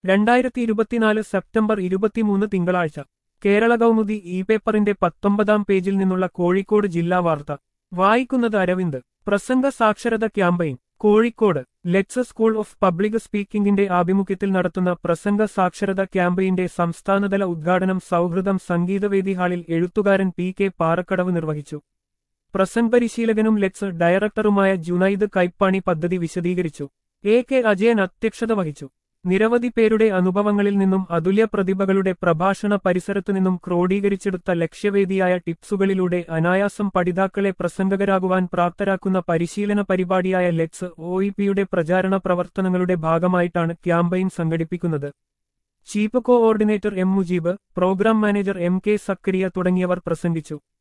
രണ്ടായിരത്തി ഇരുപത്തിനാല് സെപ്റ്റംബർ ഇരുപത്തിമൂന്ന് തിങ്കളാഴ്ച കേരള കൗമുദി ഇ പേപ്പറിന്റെ പത്തൊമ്പതാം പേജിൽ നിന്നുള്ള കോഴിക്കോട് ജില്ലാ വാർത്ത വായിക്കുന്നത് അരവിന്ദ് പ്രസംഗ സാക്ഷരത campaign Kozhikode let's school of public സ്പീക്കിംഗിന്റെ ആഭിമുഖ്യത്തിൽ നടത്തുന്ന പ്രസംഗ സാക്ഷരത ക്യാമ്പയിന്റെ സംസ്ഥാനതല ഉദ്ഘാടനം സൗഹൃദം സംഗീതവേദി ഹാളിൽ എഴുത്തുകാരൻ പി കെ പാറക്കടവ് നിർവഹിച്ചു പ്രസംഗ പരിശീലകനും ലെറ്റ്സ് ഡയറക്ടറുമായ ജുനൈദ് കൈപ്പാണി പദ്ധതി വിശദീകരിച്ചു എ കെ അജയൻ അധ്യക്ഷത വഹിച്ചു നിരവധി പേരുടെ അനുഭവങ്ങളിൽ നിന്നും അതുല്യ പ്രതിഭകളുടെ പ്രഭാഷണ പരിസരത്തു നിന്നും ക്രോഡീകരിച്ചെടുത്ത ലക്ഷ്യവേദിയായ ടിപ്സുകളിലൂടെ അനായാസം പഠിതാക്കളെ പ്രസംഗകരാകുവാൻ പ്രാപ്തരാക്കുന്ന പരിശീലന പരിപാടിയായ ലെറ്റ്സ് ഒ ഇ പിയുടെ പ്രചാരണ പ്രവർത്തനങ്ങളുടെ ഭാഗമായിട്ടാണ് ക്യാമ്പയിൻ സംഘടിപ്പിക്കുന്നത് chief coordinator M Mujeeb program manager M K Zakariya തുടങ്ങിയവർ പ്രസംഗിച്ചു